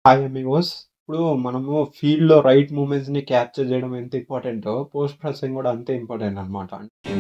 Hi Amigos. ఇప్పుడు మనము ఫీల్డ్‌లో రైట్ మూవ్‌మెంట్స్‌ని క్యాప్చర్ చేయడం ఎంత ఇంపార్టెంటో, పోస్ట్ ప్రాసెసింగ్ కూడా అంతే ఇంపార్టెంట్ అన్నమాట.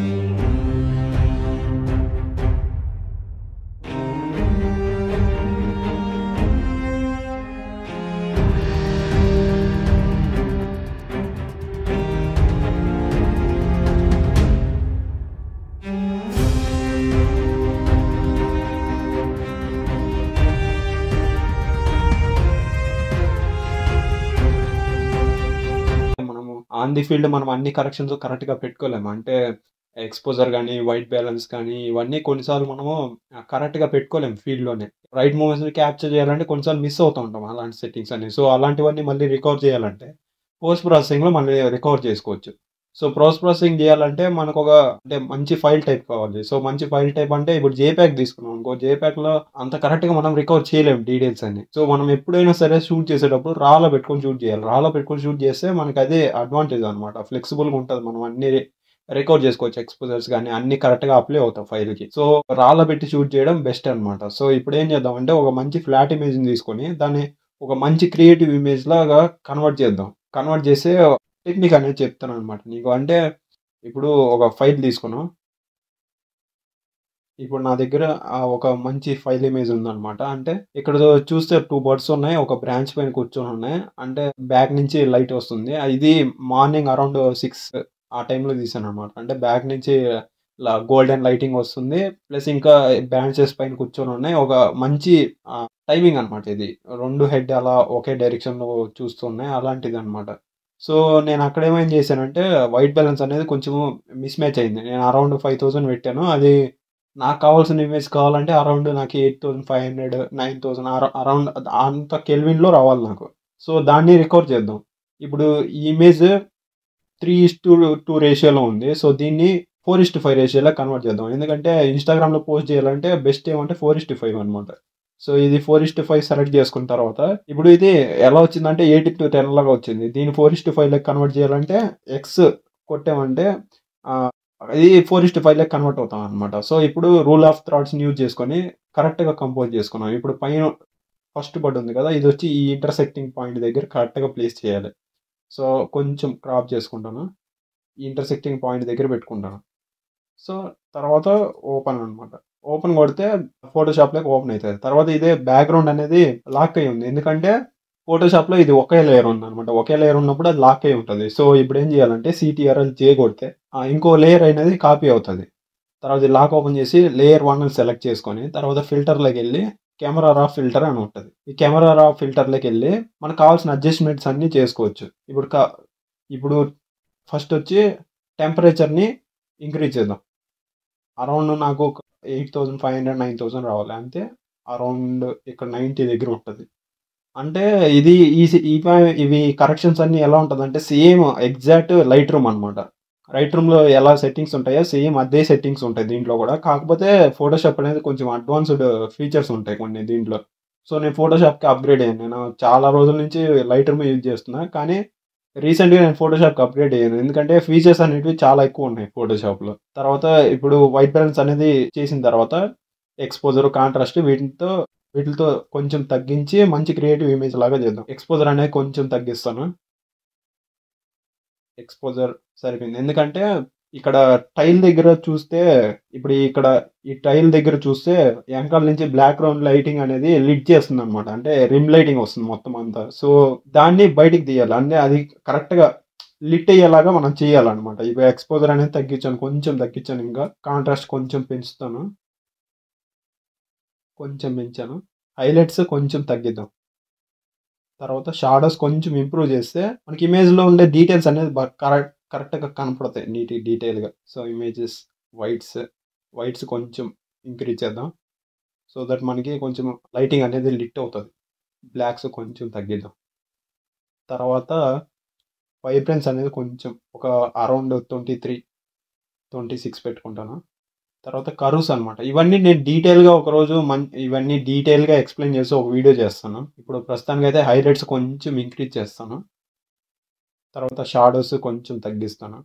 మనము ఆన్ ది ఫీల్డ్ మనం అన్ని కరెక్షన్స్ కరెక్ట్‌గా పెట్టుకోలేము. అంటే ఎక్స్‌పోజర్ గాని, వైట్ బ్యాలెన్స్ కానీ ఇవన్నీ కొన్నిసార్లు మనము ఆహ్, కరెక్ట్‌గా పెట్టుకోలేము ఫీల్డ్‌లోనే. రైట్ మూవ్‌మెంట్స్‌ని క్యాప్చర్ చేయాలంటే కొన్నిసార్లు మిస్ అవుతూ ఉంటాం అలాంటి సెట్టింగ్స్ అన్ని. సో, అలాంటివన్నీ మళ్ళీ రికవర్ చేయాలంటే పోస్ట్ ప్రాసెసింగ్‌లో మళ్ళీ రికవర్ చేసుకోవచ్చు. సో, పోస్ట్ ప్రాసెసింగ్ చేయాలంటే మనకొక అంటే మంచి ఫైల్ టైప్ కావాలి. సో, మంచి ఫైల్ టైప్ అంటే ఇప్పుడు జేపీఈజీ తీసుకున్నాం అనుకో, జేపీఈజీలో అంత కరెక్ట్‌గా మనం రికవర్ చేయలేము డీటెయిల్స్ అన్ని. సో, మనం ఎప్పుడైనా సరే షూట్ చేసేటప్పుడు రాలో పెట్టుకొని షూట్ చేయాలి. రాలో పెట్టుకొని షూట్ చేస్తే మనకి అదే అడ్వాంటేజ్ అన్నమాట. ఫ్లెక్సిబుల్‌గా ఉంటది. మనం అన్ని రికవర్ చేసుకోవచ్చు. ఎక్స్‌పోజర్స్ గాని అన్నీ కరెక్ట్‌గా అప్లై అవుతాయి ఫైల్‌కి. సో, రాలో పెట్టి షూట్ చేయడం బెస్ట్ అన్నమాట. సో, ఇప్పుడు ఏం చేద్దామంటే ఒక మంచి ఫ్లాట్ ఇమేజ్‌ని తీసుకొని దాన్ని ఒక మంచి క్రియేటివ్ ఇమేజ్ లాగా కన్వర్ట్ చేద్దాం. కన్వర్ట్ చేసే టెక్నిక్ అనేది చెప్తానన్నమాట నీకు. అంటే ఇప్పుడు ఒక ఫైల్ తీసుకున్నాం. ఇప్పుడు నా దగ్గర ఆహ్, ఒక మంచి ఫైల్ ఇమేజ్ ఉందన్నమాట. అంటే ఇక్కడ చూస్తే 2 బర్డ్స్ ఉన్నాయి. ఒక బ్రాంచ్ పైన కూర్చొని ఉన్నాయి. అంటే బ్యాక్ నుంచి లైట్ వస్తుంది. ఇది మార్నింగ్ అరౌండ్ 6 ఆ టైంలో తీశానన్నమాట. అంటే బ్యాక్ నుంచి ఇలా గోల్డెన్ లైటింగ్ వస్తుంది. ప్లస్ ఇంకా బ్రాంచెస్ పైన కూర్చొని ఉన్నాయి. ఒక మంచి ఆహ్, టైమింగ్ అన్నమాట ఇది. 2 హెడ్ అలా ఒకే డైరెక్షన్‌లో చూస్తున్నాయి. అలాంటిదన్నమాట. సో, నేను అక్కడ ఏమేం చేశానంటే వైట్ బ్యాలెన్స్ అనేది కొంచెం మిస్ మ్యాచ్ అయింది. నేను అరౌండ్ 5000 పెట్టాను. అది నాకు కావాల్సిన ఇమేజ్ కావాలంటే అరౌండ్ నాకు 8500, 9000 అర అరౌండ్ అంత కెల్విన్‌లో రావాలి నాకు. సో, దాన్ని రికవర్ చేద్దాం. ఇప్పుడు ఈ ఇమేజ్ 3:2 రేషియోలో ఉంది. సో, దీన్ని 4:5 రేషియోలో కన్వర్ట్ చేద్దాం. ఎందుకంటే ఇన్‌స్టాగ్రామ్‌లో పోస్ట్ చేయాలంటే బెస్ట్ ఏమంటే 4:5 అన్నమాట. సో, ఇది 4:5 సెలెక్ట్ చేసుకున్న తర్వాత ఇప్పుడు ఇది ఎలా వచ్చిందంటే 8:10 లాగా వచ్చింది. దీన్ని 4:5 కన్వర్ట్ చేయాలంటే ఎక్స్ కొట్టామంటే ఆహ్, ఇది 4:5 కన్వర్ట్ అవుతాం అన్నమాట. సో, ఇప్పుడు రూల్ ఆఫ్ థర్డ్స్‌ని యూజ్ చేసుకొని కరెక్ట్‌గా కంపోజ్ చేసుకున్నాం. ఇప్పుడు పైన ఫస్ట్ బర్డ్ ఉంది కదా! ఇదొచ్చి ఈ ఇంటర్సెక్టింగ్ పాయింట్ దగ్గర కరెక్ట్‌గా ప్లేస్ చేయాలి. సో, కొంచెం క్రాప్ చేసుకుంటాను. ఈ ఇంటర్సెక్టింగ్ పాయింట్ దగ్గర పెట్టుకుంటాను. సో, తర్వాత ఓపెన్ అన్నమాట. ఓపెన్ కొడితే ఫోటోషాప్‌లోకి ఓపెన్ అయితది. తర్వాత ఇదే బ్యాక్‌గ్రౌండ్ అనేది లాక్ అయ్యి ఉంది. ఎందుకంటే ఫోటోషాప్‌లో ఇది ఒకే లేయర్ ఉందన్నమాట. ఒకే లేయర్ ఉన్నప్పుడు అది లాక్ అయ్యి ఉంటది. సో, ఇప్పుడు ఏం చేయాలంటే సీటీఆర్ఎల్ జే కొడితే ఆహ్, ఇంకో లేయర్ అనేది కాపీ అవుతది. తర్వాత ఈ లాక్ ఓపెన్ చేసి లేయర్ 1ని సెలెక్ట్ చేసుకొని తర్వాత ఫిల్టర్‌లోకెళ్ళి కెమెరా రా ఫిల్టర్ అని ఉంటది. ఈ కెమెరా రా ఫిల్టర్‌లోకెళ్ళి మనకు కావాల్సిన అడ్జస్ట్‌మెంట్స్ అన్నీ చేసుకోవచ్చు. ఇప్పుడు క ఇప్పుడు ఫస్ట్ వచ్చి టెంపరేచర్‌ని ఇంక్రీజ్ చేద్దాం. అరౌండ్ నాకు ఒక 8500, 9000 రావాలి. అంతే అరౌండ్ ఇక్కడ 90 దగ్గర ఉంటది. అంటే ఇది ఈ సి ఈ ప ఇవి కరెక్షన్స్ అన్నీ ఎలా ఉంటదంటే సేమ్ ఎగ్జాక్ట్ లైట్ రూమ్ అన్నమాట. లైట్ రూమ్‌లో ఎలా సెట్టింగ్స్ ఉంటాయో సేమ్ అదే సెట్టింగ్స్ ఉంటాయి దీంట్లో కూడా. కాకపోతే ఫోటోషాప్ అనేది కొంచెం అడ్వాన్స్‌డ్ ఫీచర్స్ ఉంటాయి కొన్ని దీంట్లో. సో, నేను ఫోటోషాప్‌కి అప్‌గ్రేడ్ అయ్యాను. నేను చాలా రోజుల నుంచి లైట్ రూమే యూజ్ చేస్తున్నా. కానీ రీసెంట్‌గా నేను ఫోటోషాప్‌కి అప్‌గ్రేడ్ అయ్యాను. ఎందుకంటే ఫీచర్స్ అనేటివి చాలా ఎక్కువ ఉన్నాయి ఫోటోషాప్‌లో. తర్వాత ఇప్పుడు వైట్ బ్యాలెన్స్ అనేది చేసిన తర్వాత ఎక్స్‌పోజర్, కాంట్రాస్ట్ వీటితో వీటిలతో కొంచెం తగ్గించి మంచి క్రియేటివ్ ఇమేజ్ లాగా చేద్దాం. ఎక్స్‌పోజర్ అనేది కొంచెం తగ్గిస్తాను. ఎక్స్‌పోజర్ సరిపోయింది. ఎందుకంటే ఇక్కడ టైల్ దగ్గర చూస్తే ఇప్పుడు ఇక్కడ ఈ టైల్ దగ్గర చూస్తే ఎనకాల నుంచి బ్యాక్‌గ్రౌండ్ లైటింగ్ అనేది లిడ్ చేస్తుందన్నమాట. అంటే రిమ్ లైటింగ్ వస్తుంది మొత్తం అంతా. సో, దాన్ని బయటికి తీయాలి. అంటే అది కరెక్ట్‌గా లిట్ అయ్యేలాగా మనం చేయాలన్నమాట. ఇప్పుడు ఎక్స్‌పోజర్ అనేది తగ్గించాను. కొంచెం తగ్గించాను ఇంకా. కాంట్రాస్ట్ కొంచెం పెంచుతాను. కొంచెం పెంచాను. హైలైట్స్ కొంచెం తగ్గిద్దాం. తర్వాత షాడోస్ కొంచెం ఇంప్రూవ్ చేస్తే మనకి ఇమేజ్‌లో ఉండే డీటెయిల్స్ అనేది బ కరెక్ట్ కరెక్ట్‌గా కనపడతాయి. నీట్ డీటెయిల్‌గా. సో, ఇమేజెస్ వైట్స్, వైట్స్ కొంచెం ఇంక్రీజ్ చేద్దాం. సో దట్ మనకి కొంచెం లైటింగ్ అనేది లిట్ అవుతది. బ్లాక్స్ కొంచెం తగ్గిద్దాం. తర్వాత వైబ్రెన్స్ అనేది కొంచెం ఒక అరౌండ్ 23, 26 పెట్టుకుంటాను. తర్వాత కర్వ్స్ అన్నమాట. ఇవన్నీ నేను డీటెయిల్‌గా ఒకరోజు మన్ ఇవన్నీ డీటెయిల్‌గా ఎక్స్‌ప్లెయిన్ చేసి ఒక వీడియో చేస్తాను. ఇప్పుడు ప్రస్తుతానికైతే హైలైట్స్ కొంచెం ఇంక్రీజ్ చేస్తాను. తర్వాత షాడోస్ కొంచెం తగ్గిస్తాను.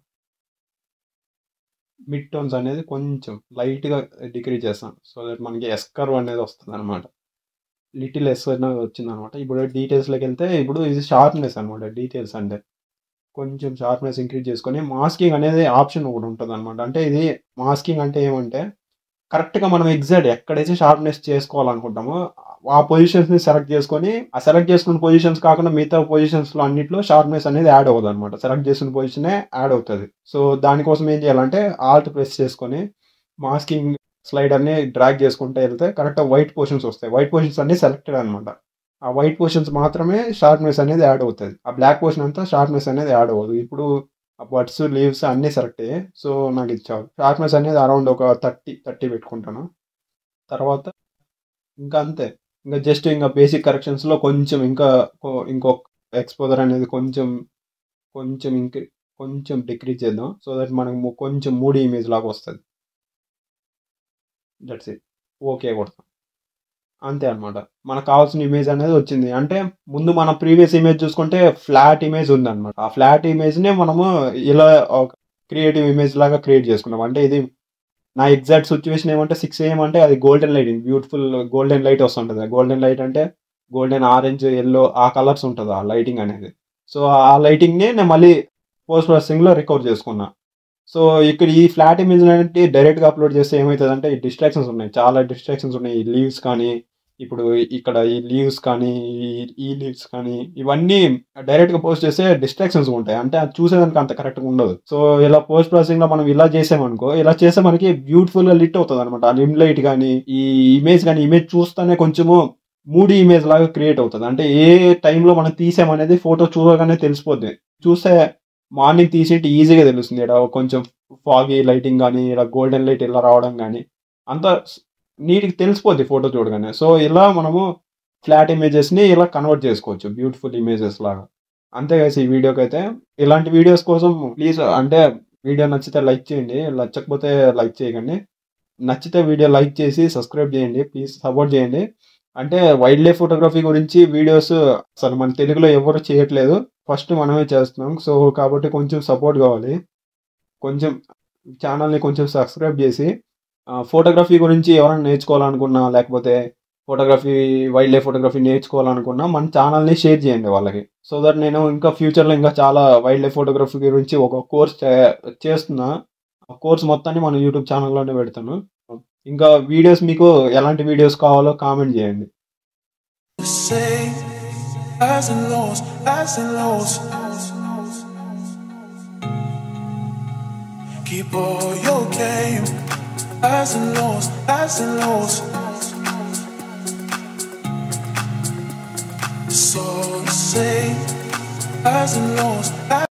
మిడ్ టోన్స్ అనేది కొంచెం లైట్‌గా డిక్రీజ్ చేస్తాను. సో దట్ మనకి ఎస్ కర్వ్ అనేది వస్తదన్నమాట. లిటిల్ ఎస్ అనేది వచ్చిందనమాట. ఇప్పుడు డీటెయిల్స్‌లోకెళ్తే ఇప్పుడు ఇది షార్ప్‌నెస్ అనమాట డీటెయిల్స్ అంటే. కొంచెం షార్ప్‌నెస్ ఇంక్రీజ్ చేసుకొని మాస్కింగ్ అనేది ఆప్షన్ ఒకటుంటదనమాట. అంటే ఇది మాస్కింగ్ అంటే ఏమంటే కరెక్ట్‌గా మనం ఎగ్జాక్ట్ ఎక్కడైతే షార్ప్‌నెస్ చేసుకోవాలనుకుంటామో ఆ పొజిషన్స్‌ని సెలెక్ట్ చేసుకొని, ఆ సెలెక్ట్ చేసుకున్న పొజిషన్స్ కాకుండా మిగతా పొజిషన్స్‌లో అన్నిట్లో షార్ప్‌నెస్ అనేది యాడ్ అవ్వదనమాట. సెలెక్ట్ చేసిన పొజిషనే యాడ్ అవుతది. సో, దానికోసం ఏం చేయాలంటే ఆల్ట్ ప్రెస్ చేసుకొని మాస్కింగ్ స్లైడర్‌ని డ్రాగ్ చేసుకుంటా ఎళ్తే కరెక్ట్‌గా వైట్ పోర్షన్స్ వస్తాయి. వైట్ పోర్షన్స్ అన్నీ సెలెక్టెడ్ అనమాట. ఆ వైట్ పోర్షన్స్ మాత్రమే షార్ప్‌నెస్ అనేది యాడ్ అవుతది. ఆ బ్లాక్ పోర్షన్ అంతా షార్ప్‌నెస్ అనేది యాడ్ అవ్వదు. ఇప్పుడు ఆ బడ్స్, లీవ్స్ అన్నీ సెలెక్ట్ అయ్యాయి. సో, నాకిది చాలు. షార్ప్‌నెస్ అనేది అరౌండ్ ఒక 30, 30 పెట్టుకుంటాను. తర్వాత ఇంకా అంతే. ఇంక జస్ట్ ఇంక బేసిక్ కరెక్షన్స్‌లో కొంచెం ఇంకా కొ ఇంకొక ఎక్స్‌పోజర్ అనేది కొంచెం, కొంచెం ఇంక్రీ కొంచెం డిక్రీజ్ చేద్దాం. సో దట్ మనకు కొంచెం మూడీ ఇమేజ్ లాగా వస్తది. That's it. ఓకే కొడతాం. అంతే అనమాట. మనకు కావాల్సిన ఇమేజ్ అనేది వచ్చింది. అంటే ముందు మన ప్రీవియస్ ఇమేజ్ చూసుకుంటే ఫ్లాట్ ఇమేజ్ ఉందనమాట. ఆ ఫ్లాట్ ఇమేజ్‌నే మనము ఇలా ఒక క్రియేటివ్ ఇమేజ్ లాగా క్రియేట్ చేసుకున్నాం. అంటే ఇది నా ఎగ్జాక్ట్ సిట్యుయేషన్ ఏమంటే 6 ఏఎం అంటే అది golden lighting. Beautiful golden light వస్తుంటది. గోల్డెన్ లైట్ అంటే గోల్డెన్, ఆరెంజ్, యెల్లో ఆ కలర్స్ ఉంటది ఆ లైటింగ్ అనేది. సో, ఆ లైటింగ్‌ని నేను మళ్ళీ పోస్ట్ ప్రాసెసింగ్‌లో రికవర్ చేసుకున్నా. సో, ఇక్కడ ఈ ఫ్లాట్ ఇమేజ్ అనేది డైరెక్ట్‌గా అప్‌లోడ్ చేస్తే ఏమైతదంటే ఈ డిస్ట్రాక్షన్స్ ఉన్నాయి. చాలా డిస్ట్రాక్షన్స్ ఉన్నాయి. ఈ లీవ్స్ కానీ, ఇప్పుడు ఇక్కడ ఈ లీవ్స్ కానీ, ఈ ఈ లీవ్స్ కానీ ఇవన్నీ డైరెక్ట్‌గా పోస్ట్ చేస్తే డిస్ట్రాక్షన్స్ ఉంటాయి. అంటే అది చూసేదానికి అంత కరెక్ట్‌గా ఉండదు. సో, ఇలా పోస్ట్ ప్రాసెసింగ్‌లో మనం ఇలా చేసామనుకో, ఇలా చేస్తే మనకి బ్యూటిఫుల్‌గా లిట్ అవుతదనమాట. ఆ డిమ్ లైట్ గానీ, ఈ ఇమేజ్ గానీ, ఇమేజ్ చూస్తేనే కొంచెము మూడీ ఇమేజ్ లాగా క్రియేట్ అవుతది. అంటే ఏ టైంలో మనం తీసామనేది ఫోటో చూడగానే తెలిసిపోద్ది. చూస్తే మార్నింగ్ తీసింటే ఈజీగా తెలుస్తుంది. ఈడ కొంచెం ఫాగీ లైటింగ్ గానీ, ఇలా గోల్డెన్ లైట్ ఇలా రావడం గానీ, అంతా స్ నీట్‌గా తెలిసిపోద్ది ఫోటో చూడగానే. సో, ఇలా మనము ఫ్లాట్ ఇమేజెస్‌ని ఇలా కన్వర్ట్ చేసుకోవచ్చు. బ్యూటిఫుల్ ఇమేజెస్ లాగా. అంతే గైస్ ఈ వీడియోకైతే. ఇలాంటి వీడియోస్ కోసం ప్లీజ్ అంటే వీడియో నచ్చితే లైక్ చేయండి. నచ్చకపోతే లైక్ చేయకండి. నచ్చితే వీడియో లైక్ చేసి సబ్స్క్రైబ్ చేయండి. ప్లీజ్ సపోర్ట్ చేయండి. అంటే వైల్డ్ లైఫ్ ఫోటోగ్రఫీ గురించి వీడియోస్ అసలు మన తెలుగులో ఎవరు చేయట్లేదు. ఫస్ట్ మనమే చేస్తున్నాం. సో, కాబట్టి కొంచెం సపోర్ట్ కావాలి. కొంచెం ఛానెల్‌ని కొంచెం సబ్స్క్రైబ్ చేసి ఆహ్, ఫోటోగ్రఫీ గురించి ఎవరైనా నేర్చుకోవాలనుకున్నా, లేకపోతే ఫోటోగ్రఫీ వైల్డ్ లైఫ్ ఫోటోగ్రఫీ నేర్చుకోవాలనుకున్నా మన ఛానెల్‌ని షేర్ చేయండి వాళ్ళకి. సో దట్ నేను ఇంకా ఫ్యూచర్‌లో ఇంకా చాలా వైల్డ్ లైఫ్ ఫోటోగ్రఫీ గురించి ఒక కోర్స్ చే చేస్తున్నా. ఆ కోర్స్ మొత్తాన్ని మన యూట్యూబ్ ఛానెల్‌లోనే పెడతాను. ఇంకా వీడియోస్ మీకు ఎలాంటి వీడియోస్ కావాలో కామెంట్ చేయండి. Same highs and lows, highs and lows. Keep all your game. Highs and lows, highs and lows. It's all the same. Highs and lows, highs